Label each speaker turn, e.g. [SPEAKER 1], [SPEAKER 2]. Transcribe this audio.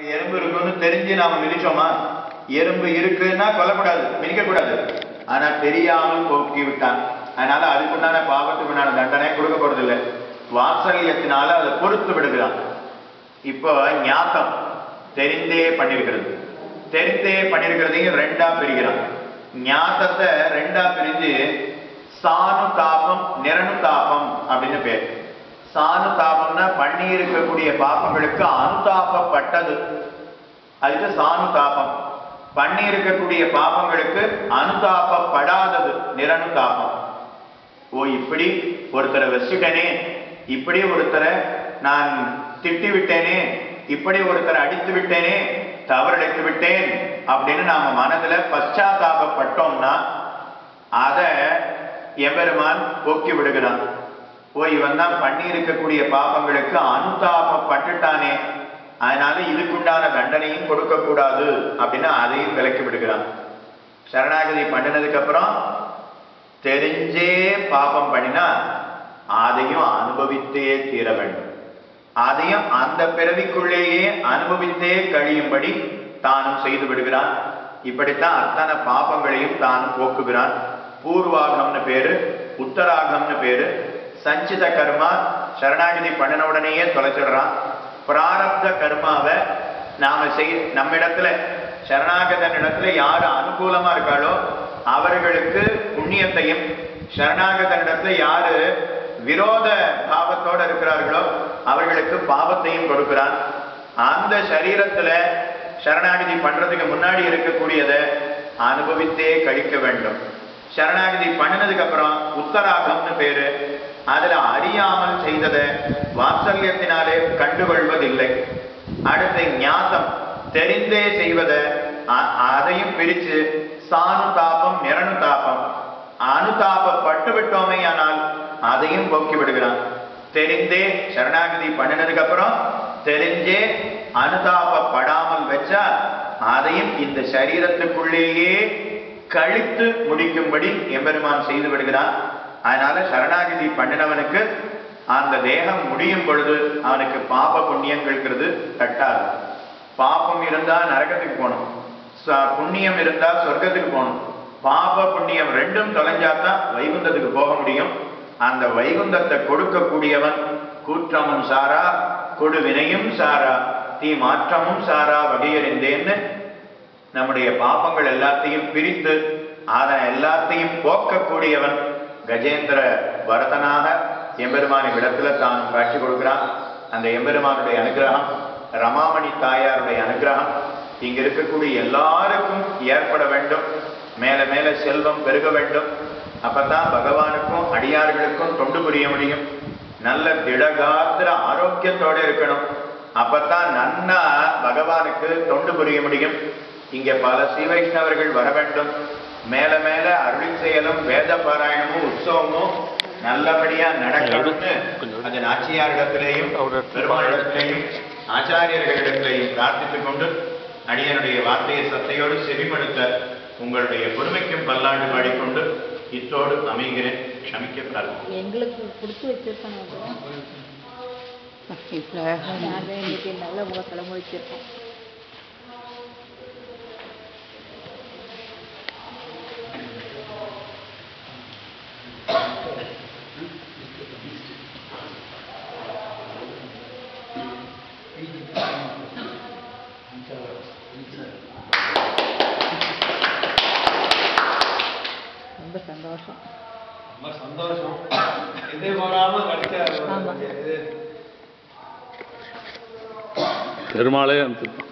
[SPEAKER 1] எறும்பு இருக்குன்னு தெரிஞ்சு நாம மிதிச்சோமா எறும்பு இருக்குன்னா கொல்லக்கூடாது மிதிக்க கூடாது ஆனா தெரியாமல் போக்கி விட்டான் அதனால அதுக்குண்டான பாவத்துக்குண்டான தண்டனை கொடுக்க போறது இல்லை வாத்சல்யத்தினால அதை பொறுத்து விடுகிறான் இப்போ ஞாத்தம் தெரிந்தே பண்ணிருக்கிறது தெரிந்தே பண்ணிருக்கிறதையும் ரெண்டா பிரிக்கிறான் ஞாத்தத்தை ரெண்டா பிரிஞ்சு சானு தாபம் நிரணு தாபம் அப்படின்னு பேர் சானு தாபம்னா பண்ணி இருக்கக்கூடிய பாப்பங்களுக்கு அனுதாபப்பட்டது அதுக்கு சானு தாபம் பண்ணி இருக்கக்கூடிய பாப்பங்களுக்கு அனுதாபப்படாதது நிரணு தாபம் ஓ இப்படி ஒருத்தரை வச்சுட்டேனே இப்படி ஒருத்தரை நான் திட்டி விட்டேனே இப்படி ஒருத்தரை அடித்து விட்டேனே தவறடைத்து விட்டேன் அப்படின்னு நாம மனதுல பశ్చాத்தாபப்பட்டோம்னா அத எம்பெருமான் போக்கி விடுகிறான் ஓ இவன் தான் பண்ணி இருக்கக்கூடிய பாப்பங்களுக்கு அனுதாபப்பட்டுட்டானே அதனால இதுக்குண்டான தண்டனையும் கொடுக்க கூடாது அப்படின்னு அதையும் விலக்கி விடுகிறான் சரணாகதி பண்ணினதுக்கு அப்புறம் தெரிஞ்சே பாபம் பண்ணினா அதையும் அனுபவித்தே தீர வேண்டும் அதையும் அந்த பிறவிக்குள்ளேயே அனுபவித்தே கழியும்படி தானும் செய்து விடுகிறான் இப்படித்தான் அத்தனை பாபங்களையும் தான் போக்குகிறான் பூர்வாகம்னு பேரு உத்தராகம்னு பேரு சஞ்சித கர்மா சரணாகதி பண்ணின உடனேயே தொலைச்சிடுறான் பிராரப்த கர்மாவை நாம செய் நம்ம இடத்துல சரணாகதன் இடத்துல யாரு அனுகூலமா இருக்காளோ அவர்களுக்கு புண்ணியத்தையும் சரணாகதன் இடத்துல யாரு விரோத பாவத்தோட இருக்கிறார்களோ அவர்களுக்கு பாவத்தையும் கொடுக்கிறான் அந்த சரீரத்துல சரணாகதி பண்றதுக்கு முன்னாடி இருக்கக்கூடியதை அனுபவித்தே கழிக்க வேண்டும் சரணாகதி பண்ணினதுக்கு அப்புறம் உத்தராகம்னு பேரு அதுல அறியாமல் செய்ததை வாத்சல்யத்தினாலே கண்டுகொள்வதில்லை அடுத்து ஞாசம் தெரிந்தே செய்வதை அ- அதையும் பிரிச்சு சானு தாபம் நிரணு தாபம் அனுதாபப்பட்டு விட்டோமே ஆனால் அதையும் போக்கி விடுகிறான் தெரிந்தே சரணாகதி பண்ணினதுக்கு அப்புறம் தெரிஞ்சே அனுதாபப்படாமல் வச்சா அதையும் இந்த சரீரத்துக்குள்ளேயே கழித்து முடிக்கும்படி எம்பெருமான் செய்து விடுகிறான் அதனால சரணாகதி பண்ணினவனுக்கு அந்த தேகம் முடியும் பொழுது அவனுக்கு பாப புண்ணியங்கள்ங்கிறது தட்டாது பாபம் இருந்தா நரகத்துக்கு போகணும் ச- புண்ணியம் இருந்தா சொர்க்கத்துக்கு போகணும் பாப புண்ணியம் ரெண்டும் தொலைஞ்சாதான் வைகுந்தத்துக்கு போக முடியும் அந்த வைகுந்தத்தை கொடுக்கக்கூடியவன் கூற்றமும் சாரா கொடுவினையும் சாரா தீ மாற்றமும் சாரா வகையறிந்தேன்னு நம்முடைய பாபங்கள் எல்லாத்தையும் பிரித்து அதனை எல்லாத்தையும் போக்கக்கூடியவன் கஜேந்திர வரதனாக எம்பெருமானி விடத்துல தான் காட்சி கொடுக்கிறான் அந்த எம்பெருமானுடைய அனுகிரகம் ரமாமணி தாயாருடைய அனுகிரகம் இங்க இருக்கக்கூடிய எல்லாருக்கும் ஏற்பட வேண்டும் மேல மேல செல்வம் பெருக வேண்டும் அப்பதான் பகவானுக்கும் அடியார்களுக்கும் தொண்டு புரிய முடியும் நல்ல திடகாத்திர ஆரோக்கியத்தோட இருக்கணும் அப்பதான் நன்னா பகவானுக்கு தொண்டு புரிய முடியும் இங்க பல ஸ்ரீவைஷ்ணவர்கள் வர வேண்டும் மேல மேல அருள் செயலும் வேத பாராயணமும் உற்சவமும் நல்லபடியா நடக்கணும்னு அது நாச்சியாரிடத்திலேயும் பெருமாளிடத்திலேயும் ஆச்சாரியர்களிடத்திலேயும் பிரார்த்தித்துக் கொண்டு அடியனுடைய வார்த்தையை சத்தையோடு செவிமடுத்த உங்களுடைய பொறுமைக்கும் பல்லாண்டு பாடிக்கொண்டு இத்தோடு அமைகிறேன் க்ஷமிக்க பிரார்த்தனை
[SPEAKER 2] எங்களுக்கு கொடுத்து வச்சிருக்கோம் அது நாங்கள் இன்னைக்கு நல்ல முகக்கிழமை வச்சிருக்கோம் ரொம்ப சந்தோஷம்
[SPEAKER 3] ரொம்ப சந்தோஷம் எதிர்பாராம கிடைச்ச
[SPEAKER 2] ஆமா.
[SPEAKER 3] இது
[SPEAKER 4] பெருமாளே அனுப்பிச்சிருப்பான்